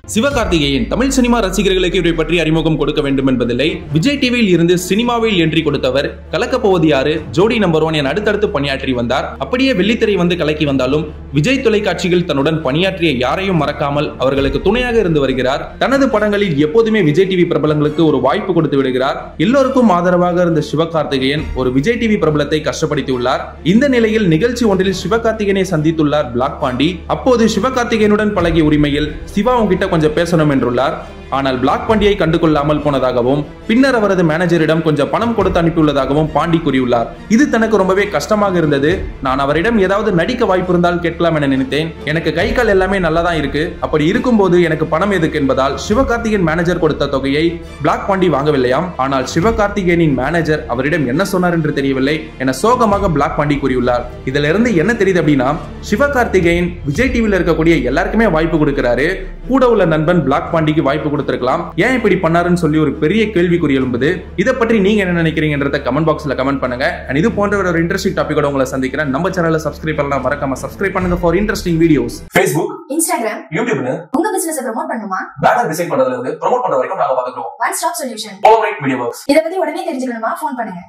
Sivakarthikeyan Tamil cinema ரசிகர்களுக்கு இவரை பற்றி அறிமுகம் கொடுக்க வேண்டும் என்பதில்லை விஜய் டிவியில் இருந்து சினிமாவில் என்ட்ரி கொடுத்தவர் கலக்கப் போவது யாரு ஜோடி நம்பர் ஒன் என அடுத்தடுத்து பணியாற்றி வந்தார் அப்படியே வெள்ளித்திரை வந்து கலக்கி வந்தாலும் விஜய் தொலைக்காட்சியில் தன்னுடன் பணியாற்றிய யாரையும் மறக்காமல் அவர்களுக்கு துணையாக இருந்து வருகிறார் தனது படங்களில் எப்போதுமே விஜய் டிவி பிரபலங்களுக்கு ஒரு வாய்ப்பு கொடுத்து விடுகிறார் எல்லோருக்கும் ஆதரவாக இருந்த சிவகார்த்திகேயன் ஒரு விஜய் டிவி பிரபலத்தை கஷ்டப்படுத்தியுள்ளார் இந்த நிலையில் நிகழ்ச்சி ஒன்றில் சிவகார்த்திகேயனை சந்தித்துள்ளார் பிளாக் பாண்டி அப்போது சிவகார்த்திகேயனுடன் பழகிய உரிமையில் சிவா உங்ககிட்ட கொஞ்சம் பேசணும் என்றுள்ளார் ஆனால் பிளாக் பாண்டியை கண்டுகொள்ளாமல் போனதாகவும் பின்னர் அவரது மேனேஜரிடம் கொஞ்சம் பணம் கொடுத்து அனுப்பியுள்ளதாகவும் பாண்டி கூறியுள்ளார் இது தனக்கு ரொம்பவே கஷ்டமாக இருந்தது நான் அவரிடம் ஏதாவது நடிக்க வாய்ப்பு இருந்தால் கேட்கலாம் என நினைத்தேன் எனக்கு கை கால் எல்லாமே நல்லா தான் இருக்கு அப்படி இருக்கும்போது எனக்கு பணம் எதுக்கு என்பதால் சிவகார்த்திகேயன் மேனேஜர் கொடுத்த தொகையை பிளாக் பாண்டி வாங்கவில்லையாம் ஆனால் சிவகார்த்திகேயனின் மேனேஜர் அவரிடம் என்ன சொன்னார் என்று தெரியவில்லை என சோகமாக பிளாக் பாண்டி கூறியுள்ளார் இதுல இருந்து என்ன தெரியுது அப்படின்னா சிவகார்த்திகேயன் விஜய் டிவியில் இருக்கக்கூடிய எல்லாருக்குமே வாய்ப்பு கொடுக்கிறாரு கூட உள்ள நண்பன் பிளாக் பாண்டிக்கு வாய்ப்பு கொடுத்திருக்கலாம் ஏன் இப்படி பண்ணாருன்னு சொல்லி ஒரு பெரிய கேள்விக்குறி எழும்புது இதை பற்றி நீங்க என்ன நினைக்கிறீங்கன்றத கமெண்ட் பாக்ஸ்ல கமெண்ட் பண்ணுங்க அண்ட் இது போன்ற ஒரு இன்ட்ரெஸ்டிங் டாபிக்கோட உங்களை சந்திக்கிறேன் நம்ம சேனலை சப்ஸ்கிரைப் பண்ணலாம் மறக்காம சப்ஸ்கிரைப் பண்ணுங்க for interesting videos Facebook Instagram யூடியூப்னு உங்க பிசினஸ் ப்ரோமோட் பண்ணுமா பேனர் டிசைன் பண்றதுல இருந்து ப்ரோமோட் பண்ற வரைக்கும் நாங்க பாத்துக்கிறோம் one stop solution Polarite Media Works இத பத்தி உடனே தெரிஞ்சுக்கணுமா ஃபோன் பண்ணுங்க